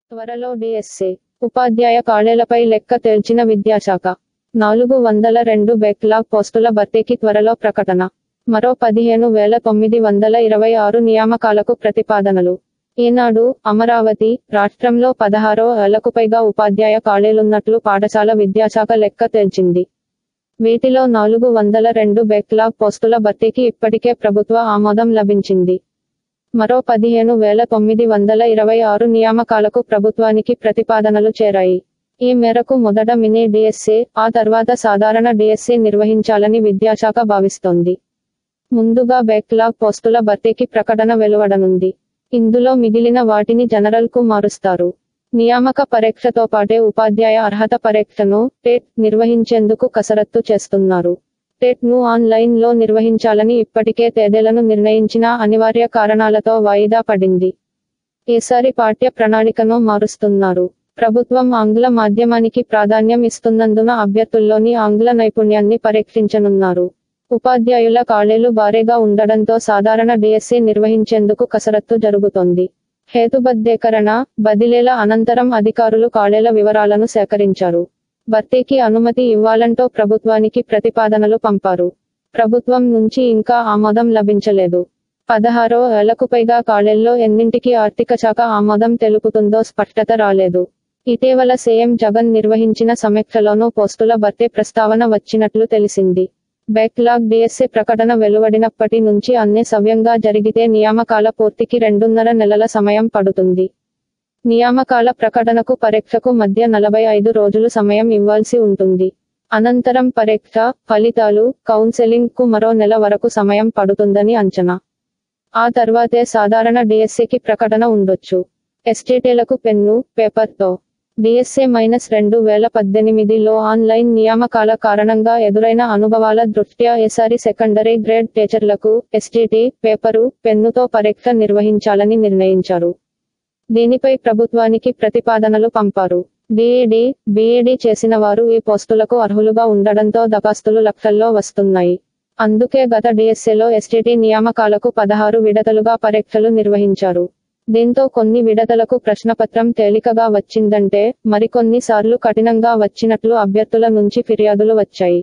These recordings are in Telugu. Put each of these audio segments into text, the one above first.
త్వరలో డిఎస్సి ఉపాధ్యాయ ఖాళీలపై లెక్క తేల్చిన విద్యాశాఖ నాలుగు వందల రెండు బ్యాక్లాగ్ పోస్టుల భర్తీకి త్వరలో ప్రకటన మరో పదిహేను వేల తొమ్మిది వందల ఇరవై ఆరు నియామకాలకు ప్రతిపాదనలు ఈనాడు అమరావతి రాష్ట్రంలో పదహారో ఏళ్లకు పైగా ఉపాధ్యాయ ఖాళీలున్నట్లు పాఠశాల విద్యాశాఖ లెక్క తేల్చింది వీటిలో నాలుగు వందల రెండు బ్యాక్లాగ్ పోస్టుల భర్తీకి ఇప్పటికే ప్రభుత్వ ఆమోదం లభించింది మరో పదిహేను వేల తొమ్మిది వందల ఇరవై ఆరు నియామకాలకు ప్రభుత్వానికి ప్రతిపాదనలు చేరాయి ఈ మేరకు మొదట మినీ డిఎస్సి ఆ తర్వాత సాధారణ డిఎస్సి నిర్వహించాలని విద్యాశాఖ భావిస్తోంది ముందుగా బ్యాక్లాగ్ పోస్టుల భర్తీకి ప్రకటన వెలువడనుంది ఇందులో మిగిలిన వాటిని జనరల్ కు మారుస్తారు నియామక పరీక్షతో పాటే ఉపాధ్యాయ అర్హత పరీక్షను టెట్ నిర్వహించేందుకు కసరత్తు చేస్తున్నారు టెట్ ను ఆన్లైన్ లో నిర్వహించాలని ఇప్పటికే తేదీలను నిర్ణయించిన అనివార్య కారణాలతో వాయిదా పడింది ఈసారి పాఠ్య ప్రణాళికను మారుస్తున్నారు ప్రభుత్వం ఆంగ్ల మాధ్యమానికి ప్రాధాన్యం ఇస్తున్నందున అభ్యర్థుల్లోని ఆంగ్ల నైపుణ్యాన్ని పరీక్షించనున్నారు ఉపాధ్యాయుల ఖాళీలు భారీగా ఉండడంతో సాధారణ డిఎస్సి నిర్వహించేందుకు కసరత్తు జరుగుతోంది హేతుబద్ధీకరణ బదిలీల అనంతరం అధికారులు ఖాళీల వివరాలను సేకరించారు భర్తీకి అనుమతి ఇవ్వాలంటూ ప్రభుత్వానికి ప్రతిపాదనలు పంపారు ప్రభుత్వం నుంచి ఇంకా ఆమోదం లభించలేదు పదహారో ఏళ్లకు పైగా ఖాళీల్లో ఎన్నింటికి ఆర్థిక శాఖ ఆమోదం తెలుపుతుందో స్పష్టత రాలేదు ఇటీవల సీఎం జగన్ నిర్వహించిన సమీక్షలోనూ పోస్టుల భర్తీ ప్రస్తావన వచ్చినట్లు తెలిసింది బ్యాక్లాగ్ డిఎస్సి ప్రకటన వెలువడినప్పటి నుంచి అన్ని సవ్యంగా జరిగితే నియామకాల పూర్తికి రెండున్నర నెలల సమయం పడుతుంది నియామకాల ప్రకటనకు పరీక్షకు మధ్య నలభై ఐదు రోజులు సమయం ఇవ్వాల్సి ఉంటుంది అనంతరం పరీక్ష ఫలితాలు కౌన్సెలింగ్ కు మరో నెల వరకు సమయం పడుతుందని అంచనా ఆ తర్వాతే సాధారణ డిఎస్సికి ప్రకటన ఉండొచ్చు ఎస్టీటీలకు పెన్ను పేపర్తో డిఎస్ఏ మైనస్ రెండు వేల పద్దెనిమిదిలో ఆన్లైన్ నియామకాల కారణంగా ఎదురైన అనుభవాల దృష్ట్యా ఈసారి సెకండరీ గ్రేడ్ టీచర్లకు ఎస్టీటీ పేపరు పెన్నుతో పరీక్ష నిర్వహించాలని నిర్ణయించారు దీనిపై ప్రభుత్వానికి ప్రతిపాదనలు పంపారు బీఈడి బీఈడి చేసిన వారు ఈ పోస్టులకు అర్హులుగా ఉండడంతో దరఖాస్తులు లక్షల్లో వస్తున్నాయి అందుకే గత డిఎస్ఏలో ఎస్టీటీ నియామకాలకు పదహారు విడతలుగా పరీక్షలు నిర్వహించారు దీంతో కొన్ని విడతలకు ప్రశ్నపత్రం తేలికగా వచ్చిందంటే మరికొన్ని సార్లు కఠినంగా వచ్చినట్లు అభ్యర్థుల నుంచి ఫిర్యాదులు వచ్చాయి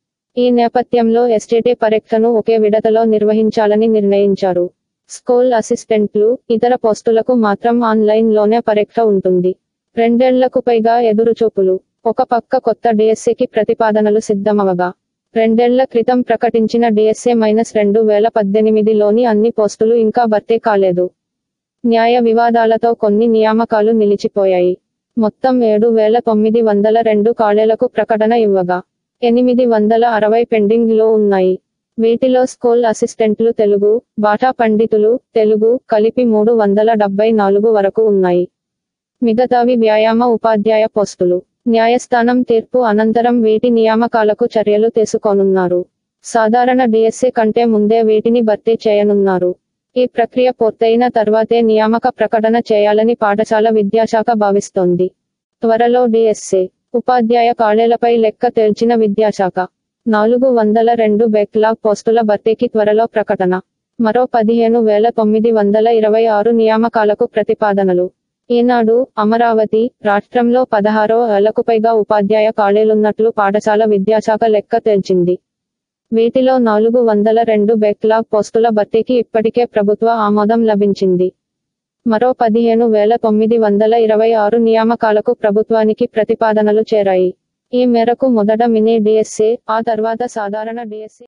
ఈ నేపథ్యంలో ఎస్టీటీ పరీక్షను ఒకే విడతలో నిర్వహించాలని నిర్ణయించారు స్కూల్ అసిస్టెంట్లు ఇతర పోస్టులకు మాత్రం ఆన్లైన్ లోనే పరీక్ష ఉంటుంది రెండేళ్లకు పైగా ఎదురుచూపులు ఒక పక్క కొత్త డిఎస్సికి ప్రతిపాదనలు సిద్ధమవగా రెండేళ్ల క్రితం ప్రకటించిన డిఎస్ఏ మైనస్ రెండు వేల పద్దెనిమిదిలోని అన్ని పోస్టులు ఇంకా భర్తీ కాలేదు న్యాయ వివాదాలతో కొన్ని నియామకాలు నిలిచిపోయాయి మొత్తం ఏడు వేల తొమ్మిది వందల రెండు ఖాళీలకు ప్రకటన ఇవ్వగా ఎనిమిది వందల అరవై పెండింగ్ లో ఉన్నాయి వీటిలో స్కూల్ అసిస్టెంట్లు తెలుగు బాటా పండితులు తెలుగు కలిపి మూడు వందల డెబ్బై నాలుగు వరకు ఉన్నాయి మిగతావి వ్యాయామ ఉపాధ్యాయ పోస్టులు న్యాయస్థానం తీర్పు అనంతరం వీటి నియామకాలకు చర్యలు తీసుకోనున్నారు సాధారణ డిఎస్సి కంటే ముందే వీటిని భర్తీ చేయనున్నారు ఈ ప్రక్రియ పూర్తయిన తర్వాతే నియామక ప్రకటన చేయాలని పాఠశాల విద్యాశాఖ భావిస్తోంది త్వరలో డిఎస్సి ఉపాధ్యాయ ఖాళీలపై లెక్క తేల్చిన విద్యాశాఖ నాలుగు వందల రెండు బ్యాక్లాగ్ పోస్టుల భర్తీకి త్వరలో ప్రకటన మరో పదిహేను వేల తొమ్మిది వందల ఇరవై ఆరు నియామకాలకు ప్రతిపాదనలు ఈనాడు అమరావతి రాష్ట్రంలో పదహారో ఏళ్లకు పైగా ఉపాధ్యాయ ఖాళీలున్నట్లు పాఠశాల విద్యాశాఖ లెక్క తేల్చింది వీటిలో నాలుగు వందల రెండు బ్యాక్లాగ్ పోస్టుల భర్తీకి ఇప్పటికే ప్రభుత్వ ఆమోదం లభించింది మరో పదిహేను వేల తొమ్మిది వందల ఇరవై ఆరు నియామకాలకు ప్రభుత్వానికి ప్రతిపాదనలు చేరాయి ఈ మేరకు మొదట మినీ డిఎస్సి ఆ తర్వాత సాధారణ డిఎస్సి